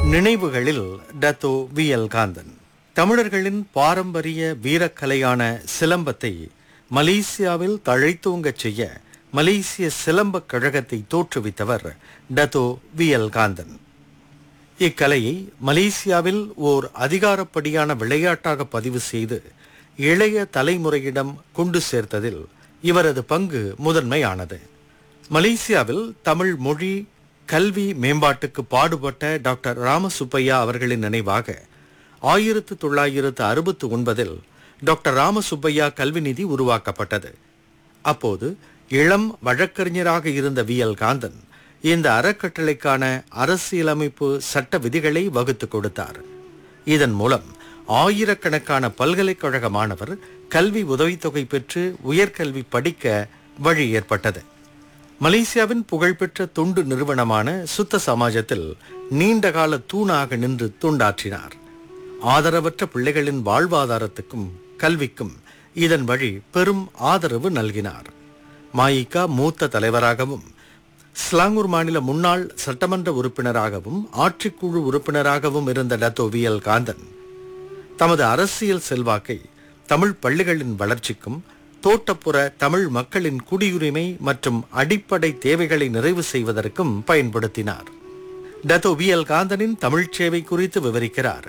நினைவுகளில் Dato V L Kanthan தமிழர்களின் பாரம்பரிய வீரக்கலையான சிலம்பத்தை மலேசியாவில் தழைத்தோங்கச் செய்ய மலேசிய சிலம்பக் கழகத்தை தோற்றுவித்தவர் டத்தோ வி எல் காந்தன் இக்கலையை மலேசியாவில் ஓர் அதிகாரப்படியான விளையாட்டாக பதிவு செய்து இளைய தலைமுறையிடம் கொண்டு சேர்த்ததில் இவரது பங்கு முதன்மையானது மலேசியாவில் தமிழ் மொழி கல்வி மேம்பாட்டுக்கு பாடுபட்ட டாக்டர் ராமசுப்பையா அவர்களின் நினைவாக ஆயிரத்து தொள்ளாயிரத்து அறுபத்து ஒன்பதில் டாக்டர் ராமசுப்பையா கல்வி நிதி உருவாக்கப்பட்டது அப்போது இளம் வழக்கறிஞராக இருந்த வி எல் காந்தன் இந்த அறக்கட்டளைக்கான அரசியலமைப்பு சட்ட விதிகளை வகுத்துக் கொடுத்தார் இதன் மூலம் ஆயிரக்கணக்கான பல்கலைக்கழக மாணவர் கல்வி உதவித்தொகை பெற்று உயர்கல்வி படிக்க வழி ஏற்பட்டது மலேசியாவின் புகழ்பெற்ற தொண்டு நிறுவனமான சுத்த சமாஜத்தில் நீண்டகால தூணாக நின்று தொண்டாற்றினார் ஆதரவற்ற பிள்ளைகளின் வாழ்வாதாரத்துக்கும் கல்விக்கும் இதன் வழி பெரும் ஆதரவு நல்கினார் மாயிகா மூத்த தலைவராகவும் ஸ்லாங்கூர் மாநில முன்னாள் சட்டமன்ற உறுப்பினராகவும் ஆட்சிக்குழு உறுப்பினராகவும் இருந்த டத்தோ வி எல் காந்தன் தமது அரசியல் செல்வாக்கை தமிழ் பள்ளிகளின் வளர்ச்சிக்கும் தோட்டப்புற தமிழ் மக்களின் குடியுரிமை மற்றும் அடிப்படை தேவைகளை நிறைவு செய்வதற்கும் பயன்படுத்தினார் டத்தோ வி எல் காந்தனின் தமிழ்ச் சேவை குறித்து விவரிக்கிறார்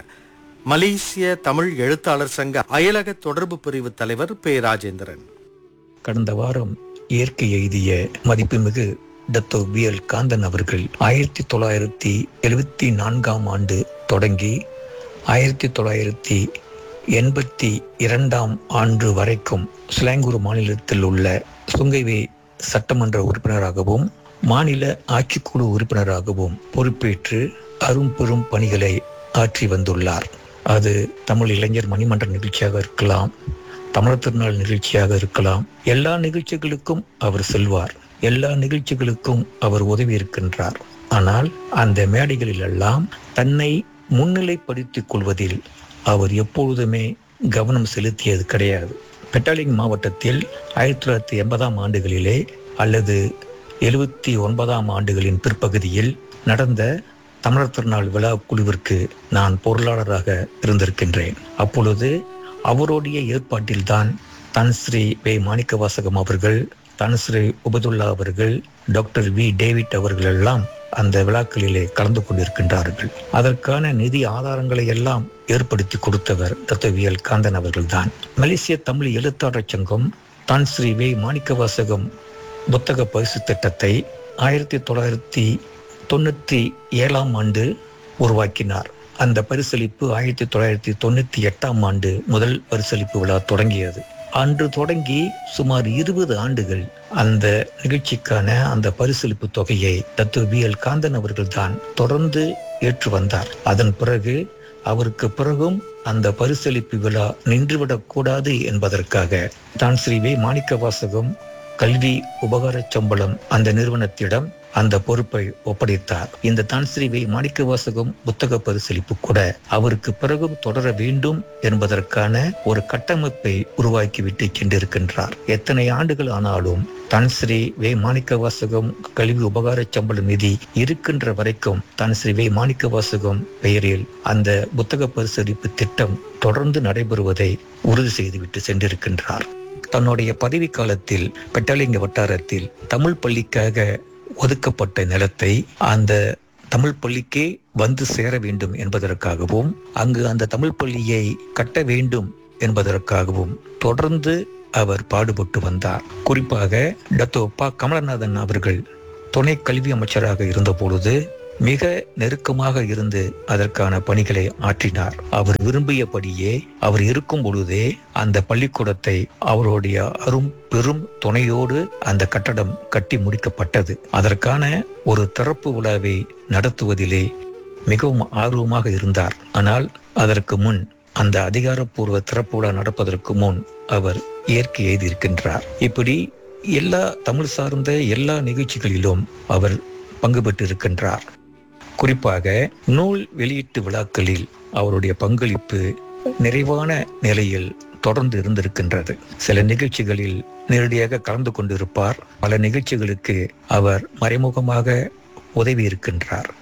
மலேசிய தமிழ் எழுத்தாளர் சங்க அயலக தொடர்பு பிரிவு தலைவர் பே ராஜேந்திரன் கடந்த வாரம் இயற்கை எய்திய மதிப்புமிகு டத்தோ பி எல் காந்தன் அவர்கள் ஆயிரத்தி தொள்ளாயிரத்தி எழுபத்தி நான்காம் ஆண்டு தொடங்கி ஆயிரத்தி தொள்ளாயிரத்தி எண்பத்தி இரண்டாம் ஆண்டு வரைக்கும் சிலாங்கூர் மாநிலத்தில் உள்ள சுங்கைவே சட்டமன்ற உறுப்பினராகவும் மாநில ஆட்சிக்குழு உறுப்பினராகவும் பொறுப்பேற்று அரும்பெரும் பணிகளை ஆற்றி வந்துள்ளார் அது தமிழ் இளைஞர் மணிமன்ற நிகழ்ச்சியாக இருக்கலாம் தமிழர் திருநாள் நிகழ்ச்சியாக இருக்கலாம் எல்லா நிகழ்ச்சிகளுக்கும் அவர் செல்வார் எல்லா நிகழ்ச்சிகளுக்கும் அவர் உதவி இருக்கின்றார் ஆனால் அந்த மேடைகளில் எல்லாம் தன்னை முன்னிலைப்படுத்திக் கொள்வதில் அவர் எப்பொழுதுமே கவனம் செலுத்தியது கிடையாது பெட்டாலிங் மாவட்டத்தில் ஆயிரத்தி தொள்ளாயிரத்தி எண்பதாம் ஆண்டுகளிலே அல்லது எழுபத்தி ஒன்பதாம் ஆண்டுகளின் பிற்பகுதியில் நடந்த தமிழர் திருநாள் விழா குழுவிற்கு நான் பொருளாளராக இருந்திருக்கின்றேன் அப்பொழுது அவருடைய ஏற்பாட்டில்தான் தன்ஸ்ரீ வே மாணிக்கவாசகம் அவர்கள் தன்ஸ்ரீ உபதுல்லா அவர்கள் டாக்டர் வி டேவிட் அவர்கள் எல்லாம் அந்த விழாக்களிலே கலந்து கொண்டிருக்கின்றார்கள் அதற்கான நிதி ஆதாரங்களை எல்லாம் ஏற்படுத்தி கொடுத்தவர் தத்துவியல் காந்தன் அவர்கள்தான் மலேசிய தமிழ் எழுத்தாளர் சங்கம் தான் ஸ்ரீ வே மாணிக்கவாசகம் புத்தக பரிசு திட்டத்தை ஆயிரத்தி தொள்ளாயிரத்தி தொண்ணூத்தி ஏழாம் ஆண்டு உருவாக்கினார் அந்த பரிசளிப்பு ஆயிரத்தி தொள்ளாயிரத்தி தொண்ணூத்தி எட்டாம் ஆண்டு முதல் பரிசளிப்பு விழா தொடங்கியது அன்று தொடங்கி சுமார் இருபது ஆண்டுகள் அந்த நிகழ்ச்சிக்கான அந்த பரிசளிப்பு தொகையை தத்து வி எல் காந்தன் அவர்கள் தான் தொடர்ந்து ஏற்று வந்தார் அதன் பிறகு அவருக்கு பிறகும் அந்த பரிசளிப்பு விழா நின்றுவிடக் கூடாது என்பதற்காக தான் ஸ்ரீ வே மாணிக்க வாசகம் கல்வி உபகார சம்பளம் அந்த நிறுவனத்திடம் அந்த பொறுப்பை ஒப்படைத்தார் இந்த தான்ஸ்ரீவை மாணிக்க வாசகம் புத்தக பரிசளிப்பு கூட அவருக்கு பிறகும் தொடர வேண்டும் என்பதற்கான ஒரு கட்டமைப்பை உருவாக்கிவிட்டு சென்றிருக்கின்றார் எத்தனை ஆண்டுகள் ஆனாலும் தன்ஸ்ரீ வே மாணிக்க வாசகம் கல்வி உபகார சம்பள நிதி இருக்கின்ற வரைக்கும் தன்ஸ்ரீ வே மாணிக்க வாசகம் பெயரில் அந்த புத்தக பரிசளிப்பு திட்டம் தொடர்ந்து நடைபெறுவதை உறுதி செய்துவிட்டு சென்றிருக்கின்றார் தன்னுடைய பதவி காலத்தில் பெட்டாலிங்க வட்டாரத்தில் தமிழ் பள்ளிக்காக ஒதுக்கப்பட்ட நிலத்தை அந்த தமிழ் பள்ளிக்கே வந்து சேர வேண்டும் என்பதற்காகவும் அங்கு அந்த தமிழ் பள்ளியை கட்ட வேண்டும் என்பதற்காகவும் தொடர்ந்து அவர் பாடுபட்டு வந்தார் குறிப்பாக டத்தோ ப கமலநாதன் அவர்கள் துணை கல்வி அமைச்சராக இருந்த பொழுது மிக நெருக்கமாக இருந்து அதற்கான பணிகளை ஆற்றினார் அவர் விரும்பியபடியே அவர் இருக்கும் பொழுதே அந்த பள்ளிக்கூடத்தை அவருடைய அரும் பெரும் துணையோடு அந்த கட்டடம் கட்டி முடிக்கப்பட்டது அதற்கான ஒரு திறப்பு விழாவை நடத்துவதிலே மிகவும் ஆர்வமாக இருந்தார் ஆனால் அதற்கு முன் அந்த அதிகாரப்பூர்வ திறப்பு விழா நடப்பதற்கு முன் அவர் இயற்கை எழுதியிருக்கின்றார் இப்படி எல்லா தமிழ் சார்ந்த எல்லா நிகழ்ச்சிகளிலும் அவர் பங்கு பெற்றிருக்கின்றார் குறிப்பாக நூல் வெளியீட்டு விழாக்களில் அவருடைய பங்களிப்பு நிறைவான நிலையில் தொடர்ந்து இருந்திருக்கின்றது சில நிகழ்ச்சிகளில் நேரடியாக கலந்து கொண்டிருப்பார் பல நிகழ்ச்சிகளுக்கு அவர் மறைமுகமாக உதவி இருக்கின்றார்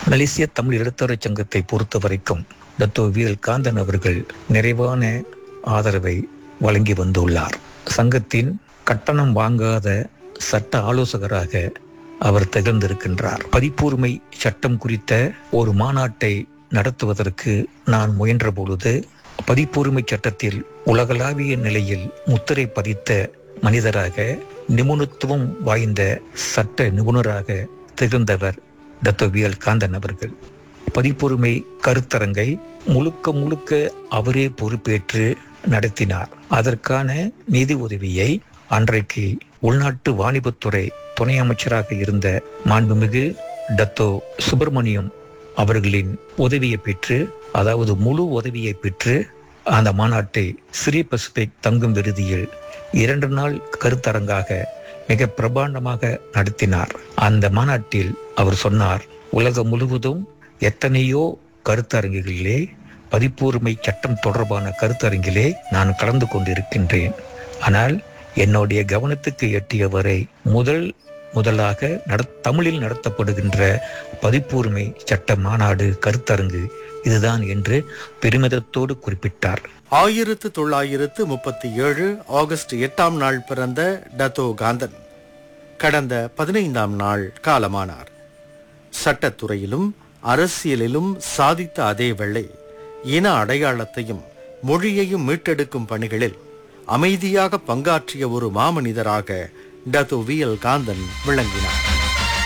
மலேசிய தமிழ் எழுத்தரச் சங்கத்தை பொறுத்த வரைக்கும் டத்தோ வீரல் காந்தன் அவர்கள் நிறைவான ஆதரவை வழங்கி வந்துள்ளார் சங்கத்தின் கட்டணம் வாங்காத சட்ட ஆலோசகராக அவர் திகழ்ந்திருக்கின்றார் பதிப்புரிமை சட்டம் குறித்த ஒரு மாநாட்டை நடத்துவதற்கு நான் முயன்ற பொழுது பதிப்புரிமை சட்டத்தில் உலகளாவிய நிலையில் முத்திரை பதித்த மனிதராக நிபுணத்துவம் வாய்ந்த சட்ட நிபுணராக திகழ்ந்தவர் தத்தோவியல் காந்தன் அவர்கள் பதிப்புரிமை கருத்தரங்கை முழுக்க முழுக்க அவரே பொறுப்பேற்று நடத்தினார் அதற்கான நிதி உதவியை அன்றைக்கு உள்நாட்டு வாணிபத்துறை துணை அமைச்சராக இருந்த மாண்புமிகு டத்தோ சுப்பிரமணியம் அவர்களின் உதவியை பெற்று அதாவது முழு உதவியை பெற்று அந்த மாநாட்டை ஸ்ரீ பசிபிக் தங்கும் விடுதியில் இரண்டு நாள் கருத்தரங்காக மிக பிரபாண்டமாக நடத்தினார் அந்த மாநாட்டில் அவர் சொன்னார் உலகம் முழுவதும் எத்தனையோ கருத்தரங்குகளிலே பதிப்புரிமை சட்டம் தொடர்பான கருத்தரங்கிலே நான் கலந்து கொண்டிருக்கின்றேன் ஆனால் என்னுடைய கவனத்துக்கு எட்டியவரை முதல் முதலாக நட தமிழில் நடத்தப்படுகின்ற பதிப்புரிமை சட்ட மாநாடு கருத்தரங்கு இதுதான் என்று பெருமிதத்தோடு குறிப்பிட்டார் ஆயிரத்து தொள்ளாயிரத்து முப்பத்தி ஏழு ஆகஸ்ட் எட்டாம் நாள் பிறந்த டத்தோ காந்தன் கடந்த பதினைந்தாம் நாள் காலமானார் சட்டத்துறையிலும் அரசியலிலும் சாதித்த அதே வேளை இன அடையாளத்தையும் மொழியையும் மீட்டெடுக்கும் பணிகளில் அமைதியாக பங்காற்றிய ஒரு மாமனிதராக டத்தோ வி எல் காந்தன் விளங்கினார்